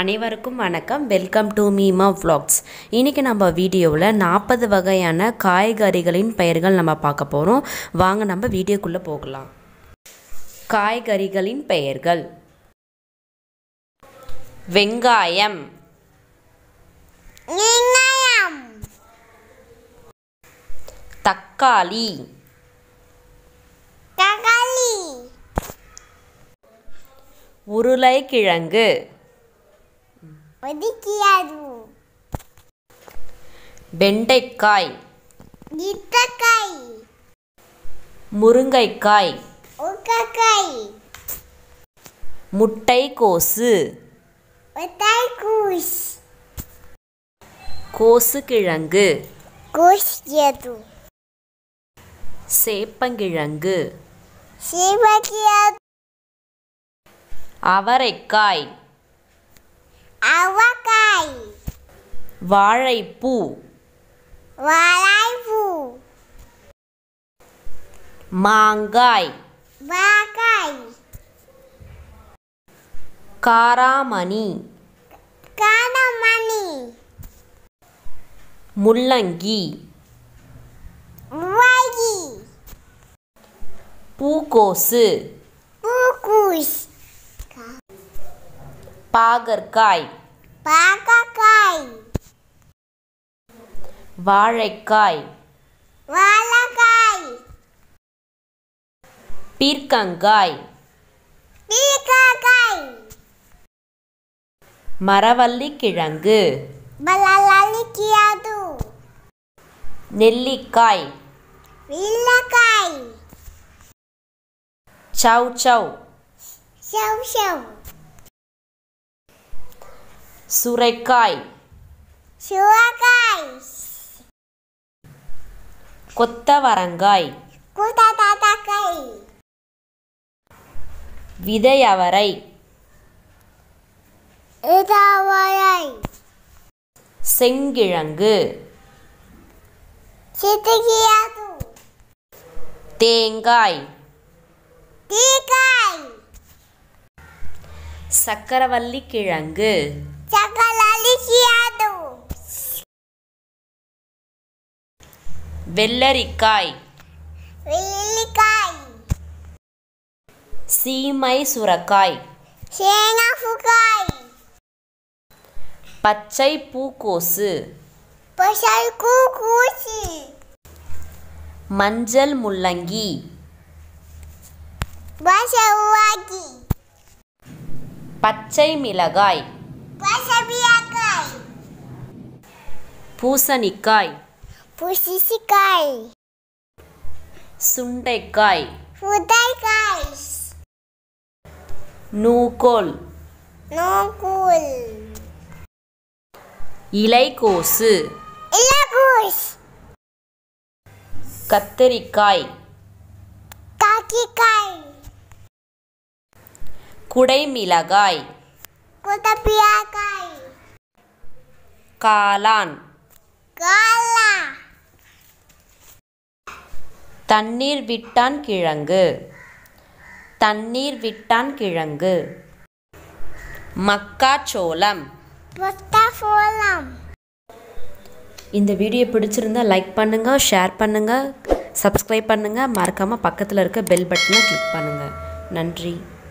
அனைவருக்கும் வணக்கம் welcome to மீமா vlogs இன்றைக்கி நம்ம வீடியோவில் நாற்பது வகையான காய்கறிகளின் பெயர்கள் நம்ம பார்க்க போகிறோம் வாங்க நம்ம வீடியோக்குள்ளே போகலாம் காய்கறிகளின் பெயர்கள் வெங்காயம் வெங்காயம் தக்காளி தக்காளி உருளைக்கிழங்கு ஒதுக்கியாது வெண்டைக்காய் இத்தக்காய் முருங்கைக்காய் உக்கக்காய் முட்டைக்கோசு ஒத்தாய் கூஸ் கோசுகிழங்கு கூஸ் எது சேப்பங்கிழங்கு சிவகியாது அவரைக்காய் அவக்காய் வாழைப்பூ வாழைப்பூ மாங்காய் வாக்காய் காராமணி காணமணி முள்ளங்கி வாகி பூக்கோசு பூக்கூஸ் பாகற்காய் பாக்கக்காய் வாழைக்காய் வாழைக்காய் பீர்க்கங்காய் பீக்கக்காய் மரவள்ளிக்கிழங்கு பலலலிக்கியாது நெல்லிக்காய் வில்லக்காய் சவ் சவ் சவ் சவ் சுரைக்காய் சுவக்காய் கொத்தவரங்காய் குதததக்காய் விதையவரை இதவரை செங்கிழங்கு சித்திக்கியாது தேங்காய் தீக்காய் சக்கரவள்ளிக்கிழங்கு சகலலிக்கியாது வெள்ளரிக்காய் வெள்ளிக்காய் சீமை சுரக்காய் சேனஃபுக்காய் பச்சை பூக்கோசு பசல் கூக்கூசி மஞ்சள் முள்ளங்கி பசவாகி பச்சை மிளகாய் பசபியாக்காய் பூசணிக்காய் புசிசிக்காய் சுண்டைக்காய் புதைக்காய் நூக்கோல் நோக்குல் இலைக்கோசு இலகுஸ் கத்தரிக்காய் காக்கிக்காய் குடைமிளகாய் குதப்பியாக்காய் காளான் காலா தண்ணீர் விட்டான் கிழங்கு தண்ணீர் விட்டான் கிழங்கு மக்காச்சோளம் புத்தபோலம் இந்த வீடியோ பிடிச்சிருந்தா லைக் பண்ணுங்கள் ஷேர் பண்ணுங்கள் சப்ஸ்கிரைப் பண்ணுங்கள் மறக்காமல் பக்கத்தில் இருக்க பெல் பட்டனை கிளிக் பண்ணுங்கள் நன்றி